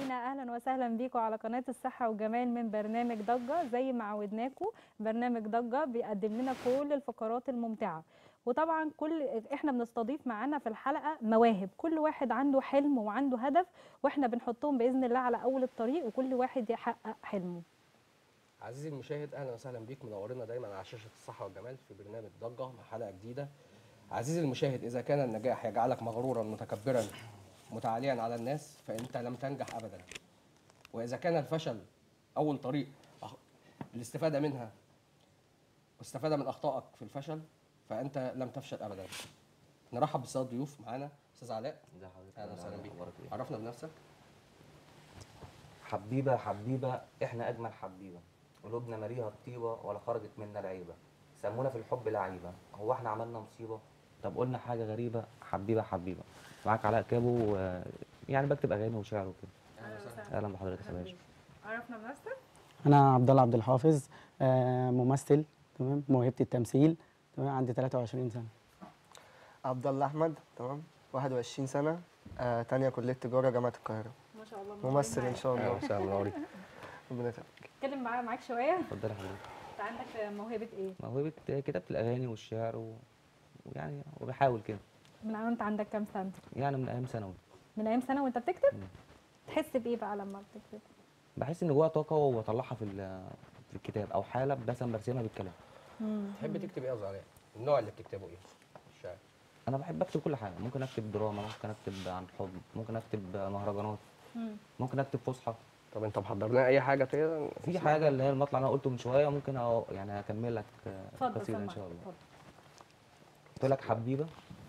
مستمعينا اهلا وسهلا بيكم على قناه الصحه والجمال من برنامج ضجه زي ما عودناكم برنامج ضجه بيقدم لنا كل الفقرات الممتعه وطبعا كل احنا بنستضيف معانا في الحلقه مواهب كل واحد عنده حلم وعنده هدف واحنا بنحطهم باذن الله على اول الطريق وكل واحد يحقق حلمه عزيزي المشاهد اهلا وسهلا بيك منورنا دايما على شاشه الصحه والجمال في برنامج ضجه مع حلقه جديده عزيزي المشاهد اذا كان النجاح يجعلك مغرورا متكبرا متعاليا على الناس فانت لم تنجح ابدا واذا كان الفشل اول طريق أخ- الاستفاده منها واستفاده من اخطائك في الفشل فانت لم تفشل ابدا نرحب بالساده الضيوف معانا استاذ علاء ازي حضرتك اهلا وسهلا بيك اخبارك ايه عرفنا بنفسك حبيبه حبيبه احنا اجمل حبيبه قلوبنا مليها الطيبه ولا خرجت منا العيبه سمونا في الحب لعيبه هو احنا عملنا مصيبه طب قلنا حاجه غريبه حبيبه حبيبه معاك علاء كابو و- يعني بكتب اغاني وشعر وكده اهلا بحضرتك يا باشا عرفنا بنفسك انا عبد الله عبد الحافظ آه، ممثل تمام موهبه التمثيل تمام عندي 23 سنه عبد الله احمد تمام 21 سنه آه، تانية كليه تجاره جامعه القاهره ما شاء الله ممثل ان شاء اهلا الله وسهلا منورين ربنا يتقبل اتكلم معايا معاك شويه اتفضلي حضرتك انت عندك موهبه ايه موهبه كتابه الاغاني والشعر و... ويعني وبحاول كده من انت عندك كام سنه يعني من ايام ثانوي من ايام سنه وانت بتكتب مم. تحس بايه بقى لما بتكتب بحس ان جوايا طاقه واطلعها في ال- في الكتاب او حاله مثلا برسمها بالكلام تحب تكتب ايه يا استاذ علاء النوع اللي بتكتبه ايه الشعر انا بحب اكتب كل حاجه ممكن اكتب دراما ممكن اكتب عن حب ممكن اكتب مهرجانات مم. ممكن اكتب فصحى طب انت محضر لنا اي حاجه كده في حاجه اللي هي المطلع اللي انا قلته من شويه ممكن أو يعني اكمل لك آه، اتفضل قصيده ان سمعني شاء الله اتفضل. قلت لك حبيبه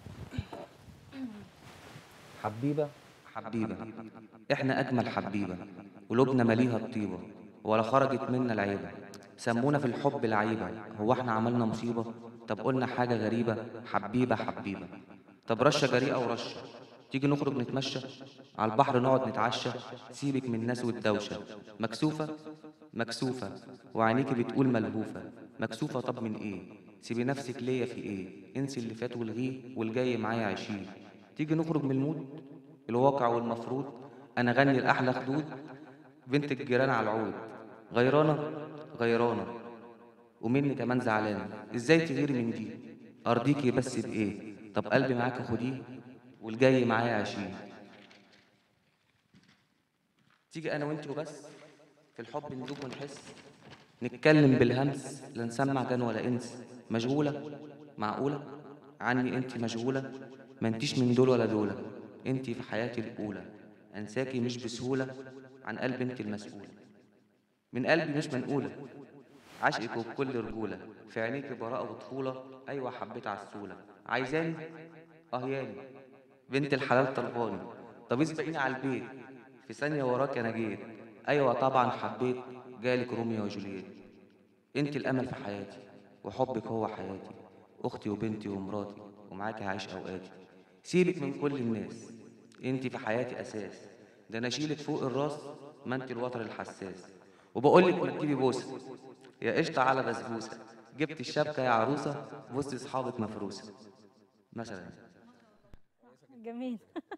حبيبه حبيبه احنا اجمل حبيبه قلوبنا مليها الطيبه ولا خرجت منا العيبه سمونا في الحب العيبه هو احنا عملنا مصيبه طب قلنا حاجه غريبه حبيبه حبيبه طب رشه جريئه ورشه تيجي نخرج نتمشى على البحر نقعد نتعشى سيبك من الناس والدوشه مكسوفه مكسوفه وعينيكي بتقول ملهوفه مكسوفه طب من ايه سيبي نفسك ليا في ايه انسي اللي فات والغيه والجاي معايا عيشيه تيجي نخرج من المود الواقع والمفروض انا غني الاحلى خدود بنت الجيران على العود غيرانه غيرانه ومني كمان زعلانه ازاي تغيري من دي ارضيكي بس بايه طب قلبي معاكي خديه والجاي معايا عشيه تيجي انا وانت وبس في الحب ندوب ونحس نتكلم بالهمس لا نسمع جن ولا انس مشغوله معقوله عني انت مشغوله ما انتيش من دول ولا دول انت في حياتي الاولى انساكي مش بسهوله عن قلب انت المسؤوله من قلبي مش منقوله عشقك وبكل رجوله في عينيكي براءه وطفوله ايوه حبيت عسوله عايزاني اه ياني بنت الحلال طلباني طب اسبقيني على البيت في ثانيه وراك انا جيت ايوه طبعا حبيت جالك روميو وجولييت انت الامل في حياتي وحبك هو حياتي اختي وبنتي ومراتي ومعاكي هعيش اوقاتي سيبك من كل الناس انت في حياتي اساس ده انا اشيلك فوق الراس ما انت الوتر الحساس وبقول لك ما تجيبي بوسه يا قشطه على بسبوسه جبت الشبكه يا عروسه بصي اصحابك مفروسه مثلا جميل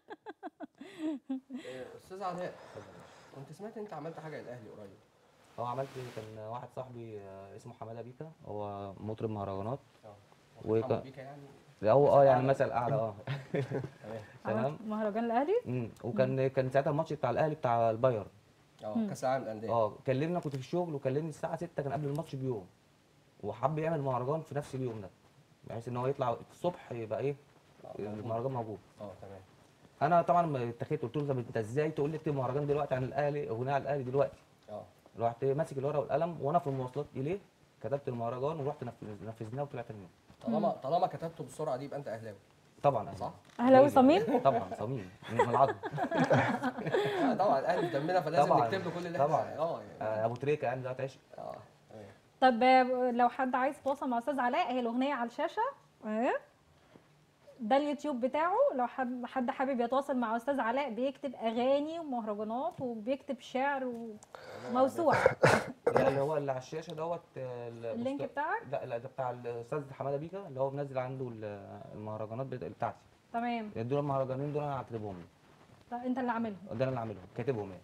إيه، استاذ علاء كنت سمعت انت عملت حاجه للاهلي قريب اه عملت كان واحد صاحبي آه، اسمه حماده بيكا هو مطرب مهرجانات اه وك- محمد بيكا يعني هو اه يعني أعلى. مثل اعلى اه تمام تمام عملت مهرجان الاهلي مم. وكان كان ساعتها الماتش بتاع الاهلي بتاع البايرن اه كاس العالم للانديه اه كلمنا كنت في الشغل وكلمني الساعه 6 كان قبل الماتش بيوم وحب يعمل مهرجان في نفس اليوم ده بحيث ان هو يطلع الصبح يبقى ايه المهرجان موجود اه تمام انا طبعا اتخذت قلت له طب انت ازاي تقول لي اكتب مهرجان دلوقتي عن الاهلي اغنيه على الاهلي دلوقتي اه رحت ماسك الورقه والقلم وانا في المواصلات اليه كتبت المهرجان ورحت نفذ- نفذناه وطلعت منه طالما طالما كتبته بالسرعه دي يبقى انت اهلاوي طبعا أهلاوي. صح؟ اهلاوي أكيد. صميم طبعا صميم من العظم آه، طبعا الاهلي في دمنا فلازم طبعاً. نكتب له كل اللي إحنا- طبعاً. اه يعني آه، ابو تريكه يعني دلوقتي عشق اه تمام. طب آه، لو حد عايز يتواصل مع استاذ علاء هي الاغنيه على الشاشه اهي ده اليوتيوب بتاعه لو حد حد حابب يتواصل مع استاذ علاء بيكتب اغاني ومهرجانات وبيكتب شعر وموسوعه لا اللي هو اللي على الشاشه دوت آه، ال- اللينك الأستاذ- بتاعك لا لا ده بتاع الاستاذ حماده بيكا اللي هو منزل عنده ال- المهرجانات بتا- بتاعتي تمام دول المهرجانين دول انا هكتبهم له. طب انت اللي عاملهم ده انا اللي عاملهم كاتبهم يعني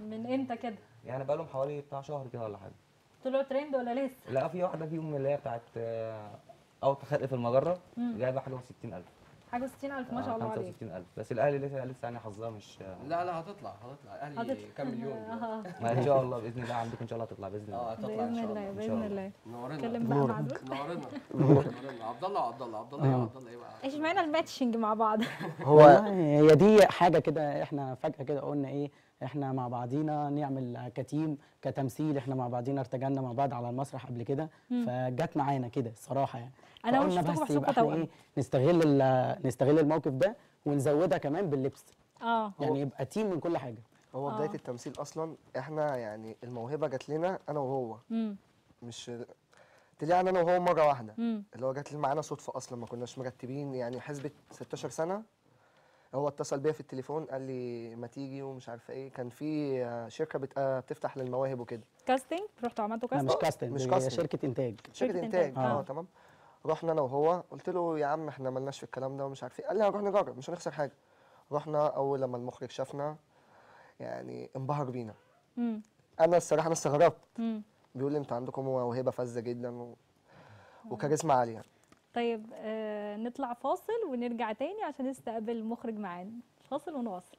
من امتى كده يعني بقالهم حوالي بتاع شهر كده ولا حاجه طلعوا ترند ولا لسه لا في واحده فيهم اللي هي بتاعت آه، اوطى خلق في المجره جايبه حاجه و60000 حاجه 60000 ما شاء الله عليك 65000 بس الاهلي لسه لسه يعني حظها مش لا لا هتطلع هتطلع اهلي هتطلع. كام مليون اه ما ان شاء الله باذن الله عندكم ان شاء الله هتطلع باذن اه الله هتطلع ان باذن شاء الله الله باذن الله نورنا اتكلم بقى مع دول نورنا نورنا عبد الله عبد الله عبد الله يا عبد الله ايه بقى ايش معنى الماتشنج مع بعض هو والله هي دي حاجه كده احنا فجاه كده قلنا ايه احنا مع بعضينا نعمل كتيم كتمثيل احنا مع بعضينا ارتجلنا مع بعض على المسرح قبل كده فجت معانا كده الصراحه يعني أنا أول فقلنا شفتكم بس بحسبكم يبقى احنا توأم. ايه نستغل ال- نستغل الموقف ده ونزودها كمان باللبس اه يعني يبقى تيم من كل حاجه هو بدايه التمثيل اصلا احنا يعني الموهبه جات لنا انا وهو امم مش طلعنا انا وهو مره واحده امم اللي هو جات لي معانا صدفه اصلا ما كناش مرتبين يعني حسبه 16 سنه هو اتصل بيا في التليفون قال لي ما تيجي ومش عارفه ايه كان في آه، شركه بت- آه، بتفتح للمواهب وكده كاستنج رحتوا عملتوا لا مش كاستنج كاستنج مش هي كاستنج. شركه انتاج شركه شركة انتاج إنتاج، اه آه. تمام رحنا انا وهو قلت له يا عم احنا ملناش في الكلام ده ومش عارف ايه قال لي هنروح نجرب مش هنخسر حاجه رحنا اول لما المخرج شافنا يعني انبهر بينا امم انا الصراحه انا استغربت امم بيقول لي انتوا عندكم موهبه فذه جدا و... وكاريزما عاليه طيب آه نطلع فاصل ونرجع تاني عشان نستقبل المخرج معانا فاصل ونواصل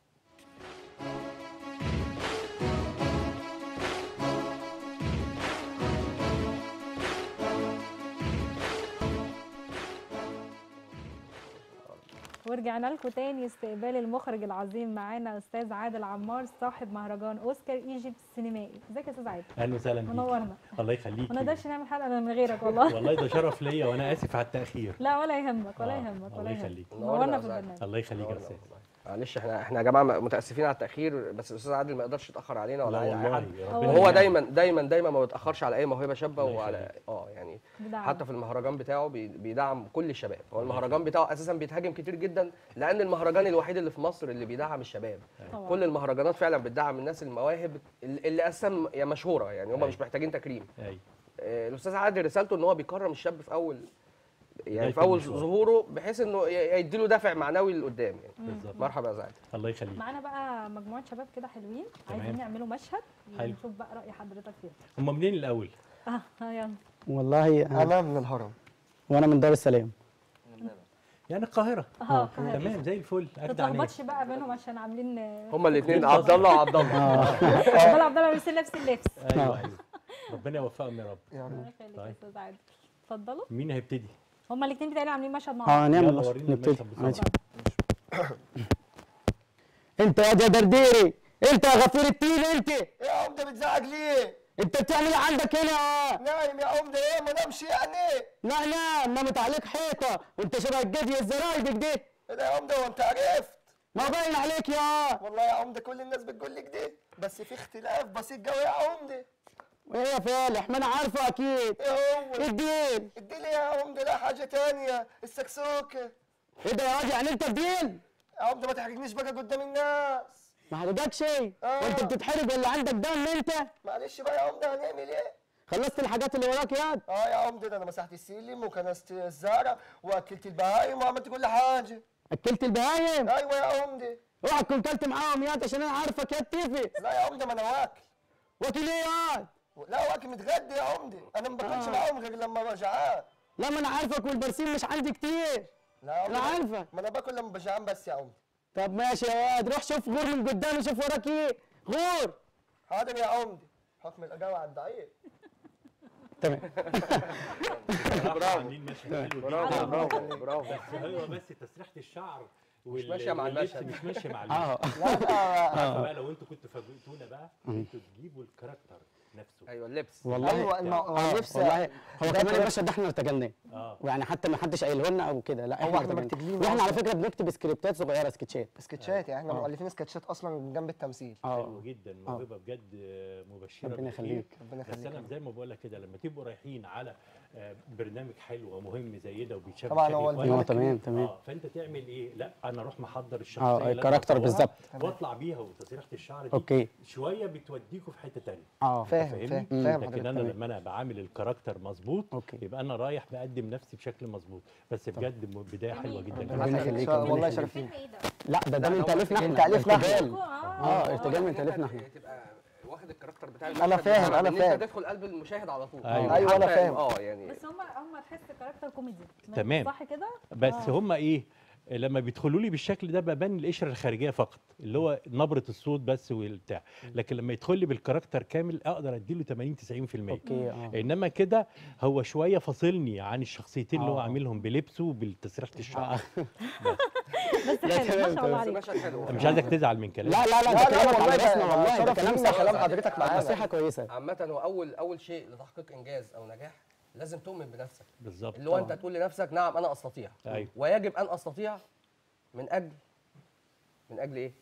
ورجعنا لكم تاني استقبال المخرج العظيم معانا استاذ عادل عمار صاحب مهرجان اوسكار ايجيبت السينمائي ازيك يا استاذ عادل اهلا وسهلا بيك منورنا الله يخليك ما نقدرش نعمل حلقه من غيرك والله والله ده شرف ليا وانا اسف على التاخير لا ولا يهمك ولا آه، يهمك الله ولا يهمك يخليك. نورنا في نورنا يا البرنامج الله يخليك يا نورنا استاذ والله. معلش احنا احنا يا جماعه متاسفين على التاخير بس الاستاذ عادل ما يقدرش يتاخر علينا لا ولا على اي والله حد ربنا وهو يعينك. دايما دايما دايما ما بيتاخرش على اي موهبه شابه الله وعلى يخليك. اه يعني بدعم. حتى في المهرجان بتاعه بي- بيدعم كل الشباب هو المهرجان بتاعه اساسا بيتهاجم كتير جدا لان المهرجان الوحيد اللي في مصر اللي بيدعم الشباب طبعا. كل المهرجانات فعلا بتدعم الناس المواهب اللي اللي اساسا يا مشهوره يعني هم أيوة. مش محتاجين تكريم اي آه، الاستاذ عادل رسالته ان هو بيكرم الشاب في اول يعني بداية في اول المشوار. ظهوره بحيث انه ي- يديله دافع معنوي لقدام يعني بالظبط مرحبا يا زعيم الله يخليك معانا بقى مجموعه شباب كده حلوين تمام. عايزين يعملوا مشهد حلو. ونشوف بقى راي حضرتك فيهم هم منين الاول اه ها يلا والله أنا انا من الهرم وانا من دار السلام يعني القاهره اه تمام زي الفل ما اجدع ناس تتلخبطش بقى بينهم عشان عاملين هما الاثنين عبد الله وعبد الله عبد الله عبد الله لابسين نفس اللبس ايوه ايوه ربنا يوفقهم يا رب يعني الله يخليك يا طيب. استاذ عادل اتفضلوا مين هيبتدي هما الاثنين بتاعي عاملين مشهد مع اه بعض نعمل يلا مشهد. وريني نبتدي المشهد بسرعة. ماشي. انت يا يا درديري انت يا غفور التين انت يا عمده بتزعق ليه؟ انت بتعمل ايه عندك هنا نايم يا عمده ايه ما نامش يعني؟ لا لا نمت عليك حيطه وانت شبه الجدي الزرايبك دي ايه ده يا عمده وانت عرفت؟ ما باين عليك يا والله يا عمده كل الناس بتقول لك دي بس في اختلاف بسيط قوي يا عمده ايه يا فالح ما انا عارفه اكيد ايه هو؟ ايه الدين اديلي يا عمده لا حاجه تانية السكسوكه ايه ده يا راجل يعني انت الدين يا عمده ما تحرجنيش بقى قدام الناس ما حرجكش شيء آه. وانت بتتحرج ولا عندك دم انت معلش بقى يا عمده هنعمل ايه؟ خلصت الحاجات اللي وراك يا اه يا عمده ده انا مسحت السلم وكنست الزرع واكلت البهايم وعملت كل حاجه اكلت البهايم ايوه يا عمده اوعى تكون كلت معاهم ياد عشان انا عارفك يا تيفي لا يا عمده ما انا واكل واكل ايه ياد لا واكل متغدي يا عمده انا ما باكلش آه. معاهم غير لما ابقى جعان لا ما انا عارفك والبرسيم مش عندي كتير لا يا انا عمده عارفك ما انا باكل لما ابقى جعان بس يا عمده طب ماشي يا واد روح شوف غور من قدام شوف وراك ايه غور حاضر يا عمده حكم الاجابه على الضعيف تمام بصراحة عاملين مشهد حلو برافو جدا برافو برافو بس هو بس تسريحه الشعر وال- ماشية مع واللبس المشهد. مش ماشيه مع اه المشهد لا لا عارفة بقى لو انتوا كنتوا فاجئتونا بقى انتوا تجيبوا الكاركتر نفسه ايوه اللبس والله ايوه الم... اه نفسي والله هو ده كمان كلام- المشهد ده احنا ارتجلناه اه يعني حتى ما حدش قايله لنا او كده لا هو احنا احنا ارتجلناه. مرتجلين واحنا على أصلاً. فكره بنكتب سكريبتات صغيره سكتشات سكتشات يعني احنا آه. مؤلفين سكتشات اصلا جنب التمثيل حلو اه جدا موهبه بجد آه، مبشره ربنا بالخير. يخليك ربنا بس يخليك انا زي ما بقول لك كده لما تبقوا رايحين على آه، برنامج حلو ومهم زي ده وبيتشاف طبعاً بشكل هو كويس، البرنامج اه تمام تمام اه فانت تعمل ايه؟ لا انا اروح محضر الشخصيه اه اللي أنا الكاركتر هصورها بالظبط واطلع بيها وتسريحه الشعر دي اوكي شويه بتوديكوا في حته تانية اه فاهم فاهمني؟ فاهم مم. فاهم لكن حضرتك انا تمام. لما انا بعامل الكاركتر مظبوط اوكي يبقى انا رايح بقدم نفسي بشكل مظبوط بس بجد م- بدايه حلوه جدا ربنا ربنا يخليك يخليك، والله ربنا شرف لينا لا ده ده من تاليفنا احنا من تأليفنا احنا. ارتجال. اه ارتجال من تاليفنا احنا تبقى واخد الكاركتر بتاع أنا المشهد فاهم، بتاعنا، أنا إن فاهم. انت تدخل قلب المشاهد على طول أيوة. أيوة، أنا حتى- فاهم. اه يعني بس هم هم تحس كاركتر كوميدي تمام. صح كده؟ بس آه. هم ايه لما بيدخلوا لي بالشكل ده ببان القشره الخارجيه فقط اللي هو نبره الصوت بس والبتاع لكن لما يدخل لي بالكاركتر كامل اقدر اديله 80 90% اوكي اه انما كده هو شويه فاصلني عن الشخصيتين اللي هو آه. عاملهم بلبسه وبالتسريحه الشعر بس لا، حلو ما تمام، شاء الله بس عليك مشهد حلو أنا مش عايزك تزعل من كلامي لا لا لا لا، ده لا، كلامك والله على ده- راسنا والله شرف ده كلام لينا صح كلام حضرتك معانا. نصيحه كويسه عامة هو أول أول شيء لتحقيق إنجاز أو نجاح لازم تؤمن بنفسك بالظبط اللي هو أنت تقول لنفسك نعم أنا أستطيع أيوة. ويجب أن أستطيع من أجل من أجل إيه؟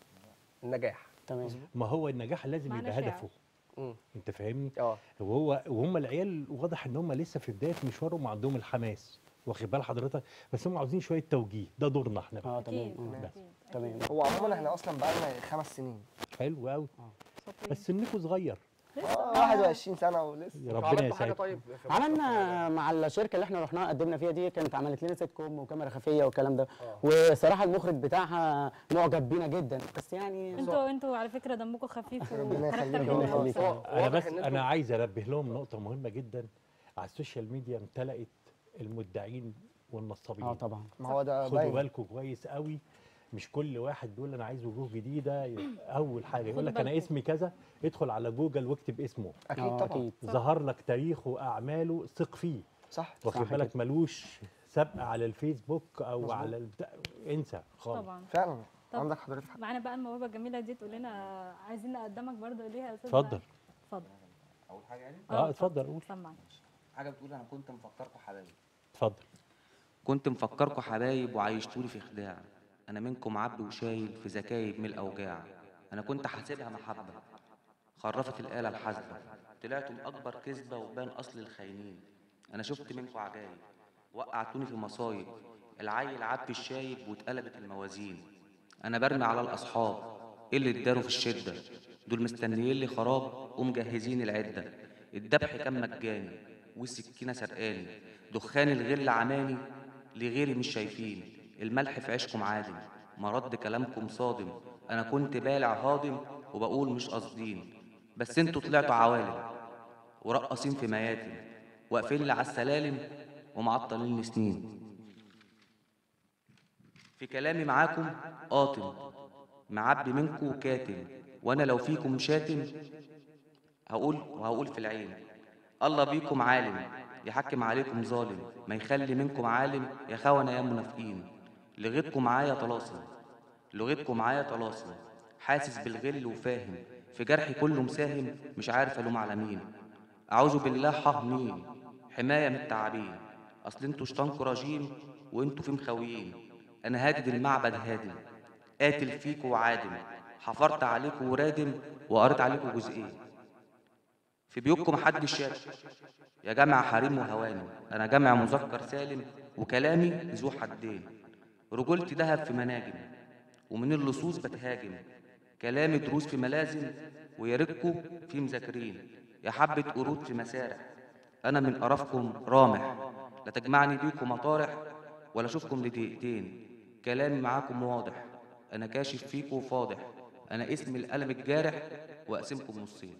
النجاح تمام ما هو النجاح لازم معنى يبقى شاعر. هدفه مم. انت فاهمني اه وهو وهم العيال واضح ان هم لسه في بدايه مشوارهم وعندهم الحماس واخد بال حضرتك بس هم عاوزين شويه توجيه ده دورنا احنا بقى. اه اكيد تمام آه. أكيد. تمام هو عموما احنا اصلا بقالنا خمس سنين حلو قوي شاطرين. بس سنكوا صغير آه، 21 سنه ولسه يا ربنا عملتوا حاجة يسعدك طيب في مصر؟ عملنا مع الشركه اللي احنا رحناها قدمنا فيها دي كانت عملت لنا سيت كوم وكاميرا خفيه والكلام ده آه. وصراحه المخرج بتاعها معجب بينا جدا بس يعني انتوا انتوا على فكره دمكم خفيف ربنا وكاركتر يخليك. حلو ربنا أوي يخليك. بصراحة. انا واضح بس إن انا انتوا- عايز انبه لهم نقطه مهمه جدا على السوشيال ميديا امتلأت المدعين والنصابين اه طبعا ما هو ده خدوا باين بالكم كويس قوي مش كل واحد بيقول انا عايز وجوه جديده اول حاجه يقول خدوا لك انا بالكم. اسمي كذا ادخل على جوجل واكتب اسمه اكيد آه، طبعا اكيد ظهر لك تاريخه واعماله ثق فيه صح واخد صح بالك ملوش سبق على الفيسبوك او مظبوط. على البتاع انسى خالص طبعا فعلا طب عندك حضرتك حق. معانا بقى الموهبه الجميله دي تقول لنا عايزين نقدمك برضه ليها يا استاذ اتفضل اتفضل اول حاجه يعني اه اتفضل قول سمعني حاجه بتقول انا كنت مفكركم حبايب اتفضل كنت مفكركم حبايب وعايشتوني في خداع انا منكم عبد وشايل في زكايب من الاوجاع انا كنت حاسبها محبه خرفت الاله الحاسبه طلعتم اكبر كذبه وبان اصل الخاينين انا شفت منكم عجايب وقعتوني في مصايب العيل عب الشايب واتقلبت الموازين انا برمي على الاصحاب اللي اتداروا في الشده دول مستنيين لي خراب ومجهزين العده الذبح كان مجاني والسكينه سرقاني دخان الغل عماني لغيري مش شايفين الملح في عيشكم عادم مرد كلامكم صادم انا كنت بالع هاضم وبقول مش قاصدين بس انتوا طلعتوا عوالم ورقصين في مياتم واقفين لي على السلالم ومعطلين سنين في كلامي معاكم قاطم معبي منكم وكاتم وانا لو فيكم شاتم هقول وهقول في العين الله بيكم عالم يحكم عليكم ظالم ما يخلي منكم عالم يا خونة يا منافقين لغتكم معايا طلاسم لغتكم معايا طلاسم حاسس بالغل وفاهم في جرحي كله مساهم مش عارف الوم على مين اعوذ بالله حه مين حمايه من التعابين اصل انتوا شطانكوا رجيم وانتوا في مخاويين انا هادد المعبد هادم قاتل فيكوا وعادم حفرت عليكوا ورادم وقريت عليكوا جزئين في بيوتكم محدش شاف يا جمع حريم وهوانم انا جمع مذكر سالم وكلامي ذو حدين رجولتي دهب في مناجم ومن اللصوص بتهاجم كلامي دروس في ملازم ويا ريتكوا في مذاكرين يا حبة قرود في مسارح انا من قرفكم رامح لا تجمعني بيكم مطارح ولا اشوفكم لدقيقتين كلامي معاكم واضح انا كاشف فيكم وفاضح انا اسمي القلم الجارح واقسمكم نصين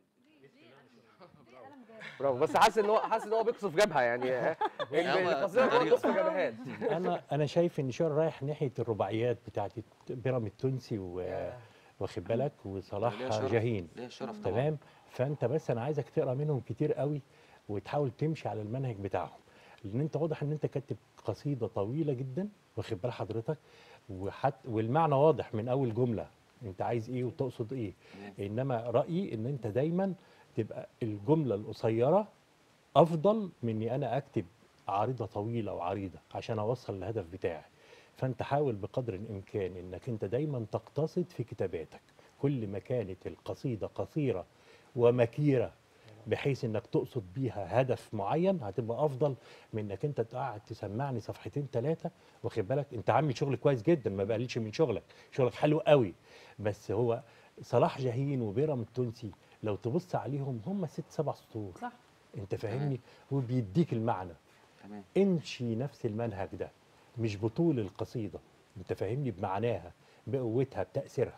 برافو بس حاسس ان هو حاسس ان هو بيقصف جبهه يعني القصيده هو بيقصف جبهات انا انا شايف ان شويه رايح ناحيه الرباعيات بتاعت بيرام التونسي و- واخد بالك وصلاح ليا شرف. جاهين ليا الشرف طبعا تمام فانت بس انا عايزك تقرا منهم كتير قوي وتحاول تمشي على المنهج بتاعهم لان انت واضح ان انت كاتب قصيده طويله جدا واخد بال حضرتك وحت والمعنى واضح من اول جمله انت عايز ايه وتقصد ايه انما رايي ان انت دايما تبقى الجمله القصيره افضل من اني انا اكتب عريضه طويله وعريضه عشان اوصل الهدف بتاعي فانت حاول بقدر الامكان انك انت دايما تقتصد في كتاباتك كل ما كانت القصيده قصيره ومكيره بحيث انك تقصد بيها هدف معين هتبقى افضل من انك انت تقعد تسمعني صفحتين ثلاثه واخد بالك انت عامل شغل كويس جدا ما بقللش من شغلك شغلك حلو قوي بس هو صلاح جاهين وبيرام التونسي لو تبص عليهم هم ست سبع سطور صح انت فاهمني وبيديك المعنى تمام امشي نفس المنهج ده مش بطول القصيدة انت فاهمني بمعناها بقوتها بتأثيرها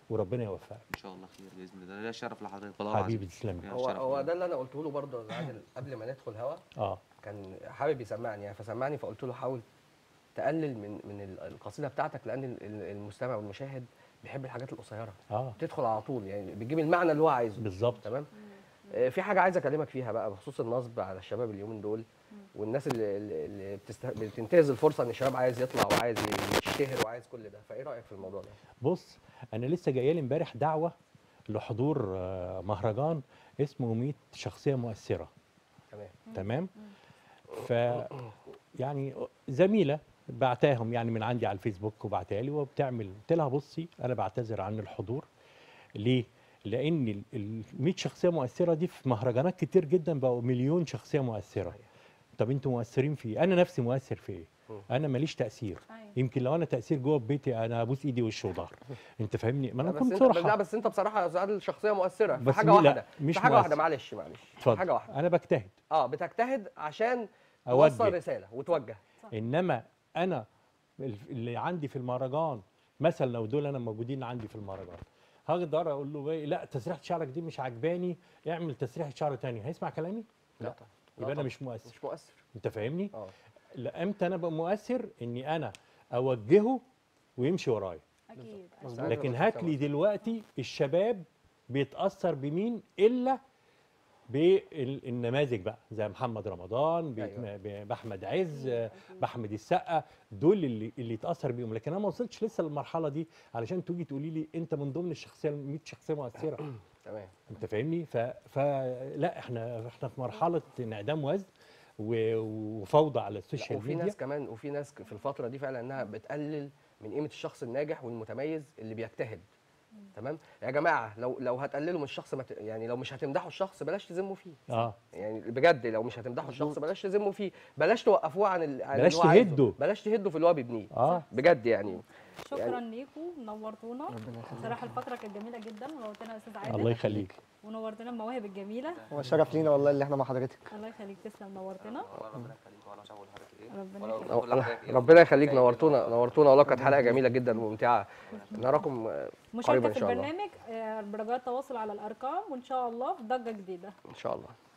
وربنا يوفقك ان شاء الله خير باذن الله ده شرف لحضرتك والله حبيبي العظيم تسلم يا هو شرف هو والله. ده اللي انا قلته له برضه يا عادل قبل ما ندخل هوا اه كان حابب يسمعني يعني فسمعني فقلت له حاول تقلل من من ال- القصيده بتاعتك لان ال- ال- المستمع والمشاهد بيحب الحاجات القصيره اه تدخل على طول يعني بتجيب المعنى اللي هو عايزه بالظبط تمام آه، في حاجه عايز اكلمك فيها بقى بخصوص النصب على الشباب اليومين دول والناس اللي, اللي اللي بتست... بتنتهز الفرصه ان الشباب عايز يطلع وعايز يشتهر وعايز كل ده فايه رايك في الموضوع ده بص انا لسه جايه لي امبارح دعوه لحضور آه، مهرجان اسمه 100 شخصيه مؤثره تمام تمام ف يعني زميله بعتاهم يعني من عندي على الفيسبوك وبعتها لي وبتعمل قلت لها بصي انا بعتذر عن الحضور ليه؟ لان ال- ال 100 شخصيه مؤثره دي في مهرجانات كتير جدا بقوا مليون شخصيه مؤثره طب انتوا مؤثرين في ايه؟ انا نفسي مؤثر في ايه؟ انا ماليش تاثير أيوة. يمكن لو انا تاثير جوه في بيتي انا ابوس ايدي وش وظهر انت فاهمني ما انا بس كنت انت لا صراحه بس انت بصراحه يا استاذ عادل شخصيه مؤثره في بس حاجه لا، واحده مش في حاجه واحده مؤثر. معلش معلش في اتفضل حاجه واحده انا بجتهد اه بتجتهد عشان أوجه. توصل رساله وتوجه انما انا اللي عندي في المهرجان مثلا لو دول انا موجودين عندي في المهرجان هقدر اقول له إيه، لا تسريحه شعرك دي مش عجباني اعمل تسريحه شعر تاني هيسمع كلامي لا لا طبعا. لا يبقى انا طبعا. مش مؤثر مش مؤثر انت فاهمني اه لا امتى انا ابقى مؤثر اني انا اوجهه ويمشي ورايا اكيد مظبوط. أكيد. لكن بس هات مش لي دلوقتي الشباب بيتاثر بمين الا بالنماذج بقى زي محمد رمضان بيت- أيوة. ب- باحمد عز باحمد السقا دول اللي اللي اتاثر بيهم لكن انا ما وصلتش لسه للمرحله دي علشان تيجي تقولي لي انت من ضمن الشخصيه ال 100 شخصيه مؤثره تمام انت فاهمني ف... فلا احنا احنا في مرحله انعدام وزن و... وفوضى على لا، السوشيال وفي ميديا ناس كمان وفي ناس في الفتره دي فعلا انها بتقلل من قيمه الشخص الناجح والمتميز اللي بيجتهد تمام يا جماعه لو لو هتقللوا من الشخص ما ت- يعني لو مش هتمدحوا الشخص بلاش تذموا فيه اه يعني بجد لو مش هتمدحوا الشخص بلاش تذموا فيه بلاش توقفوه عن ال... عن بلاش اللي هو عايزه. تهدوا. بلاش تهدوا في اللي هو بيبنيه اه بجد يعني شكرا ليكم نورتونا بصراحه الفقره كانت جميله جدا ونورتنا يا استاذ عادل الله يخليك ونورتنا المواهب الجميله هو شرف لينا والله اللي احنا مع حضرتك الله يخليك تسلم نورتنا ربنا يخليك ولا مش هقول لحضرتك ايه ربنا ولا يخليك أقول لحضرتك إيه. ربنا يخليك نورتونا نورتونا والله كانت حلقه جميله جدا وممتعه نراكم آه، مشاركه قريبا في ان شاء الله البرنامج آه، برجاء التواصل على الارقام وان شاء الله في ضجه جديده ان شاء الله